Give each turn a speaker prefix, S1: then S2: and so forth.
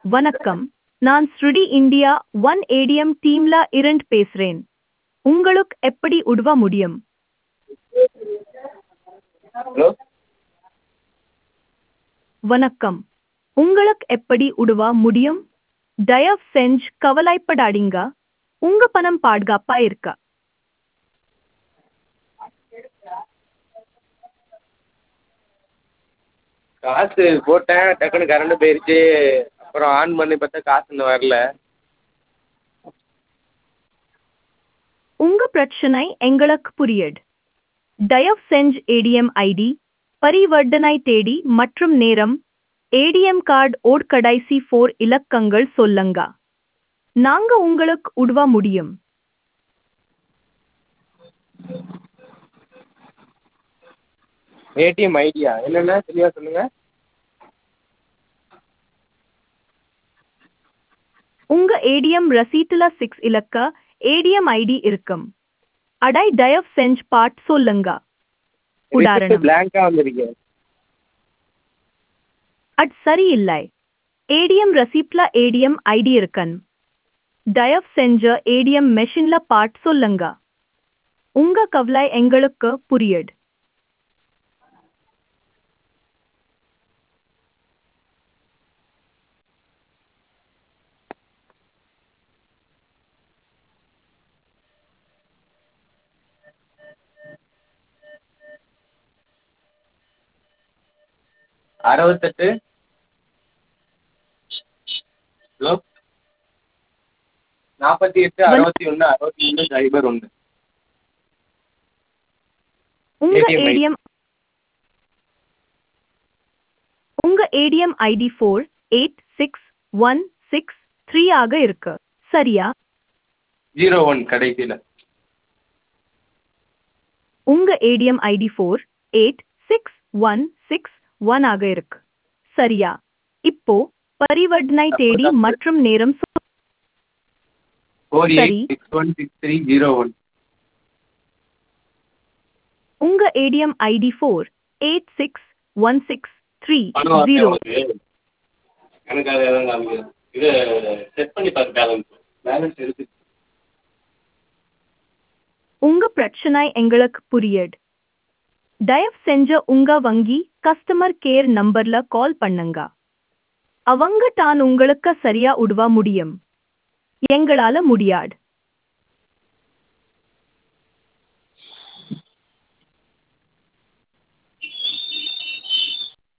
S1: வணக்கம் நான் ஸ்ருடி இந்தியா ஒன் ஏடிஎம் டீம்ல இருந்து பேசுறேன் உங்களுக்கு எப்படி உதவ முடியும்
S2: ஹலோ
S1: வணக்கம் உங்களுக்கு எப்படி உதவ முடியும் தயவு செஞ்சு கவலைப்படாதீங்க உங்க பணம் பாதுகாப்பா இருக்கா
S2: காசு போட்டேன் டக்குன்னு கரண்ட் போயிருச்சு அப்புறம் ஆன் பண்ணி பார்த்தா காசு இன்னும் வரல
S1: உங்க பிரச்சனை எங்களுக்கு புரியுது தயவு செஞ்சு ஏடிஎம் ஐடி பரிவர்த்தனை தேதி மற்றும் நேரம் ஏடிஎம் கார்டு ஓட் கடைசி ஃபோர் இலக்கங்கள் சொல்லுங்க நாங்க உங்களுக்கு உதவ முடியும்
S2: ஏடிஎம் ஐடியா என்னென்ன தெளிவாக சொல்லுங்கள்
S1: உங்க ஏடிஎம் ரசீட்டுல சிக்ஸ் இலக்க ஏடிஎம் ஐடி இருக்கும் அடை தயவு செஞ்சு பாட் சொல்லுங்க உதாரணம்
S2: பிளாங்காக வந்திருக்கு
S1: அட் சரியில்லை ஏடிஎம் ரசீப்ட்ல ஏடிஎம் ஐடி இருக்கன் தயவு செஞ்ச ஏடிஎம் மெஷின்ல பாட் சொல்லுங்க உங்க கவலை எங்களுக்கு புரியுது
S2: அறுபத்தெட்டு ஹலோ நாற்பத்தி எட்டு அறுபத்தி ஒன்று அறுபத்தி ஒன்று சைபர் ஒன்று
S1: உங்க
S2: ATM ID.
S1: ஏடிஎம் உங்க ATM ID four eight six one six three ஆக இருக்கு சரியா
S2: ஜீரோ ஒன் கடைசியில்
S1: உங்க ATM ID four eight six one six one ஆக இருக்கு சரியா இப்போ பரிவர்த்தனை தேதி மற்றும் நேரம் சொ-
S2: ஃபோர்
S1: சரி.
S2: Eight six one six three zero one
S1: உங்க ATM ID four eight six one six three
S2: பணம்
S1: ஜீரோ
S2: எனக்கு அது எதுவும் காமிக்குது இது செக் பண்ணி பாரு பேலன்ஸ் பேலன்ஸ் இருக்கு
S1: உங்க பிரச்சனை எங்களுக்கு புரியுது தயவு செஞ்ச உங்க வங்கி கஸ்டமர் கேர் நம்பர்ல கால் பண்ணுங்க அவங்க தான் உங்களுக்கு சரியா உதவ முடியும் எங்களால முடியாது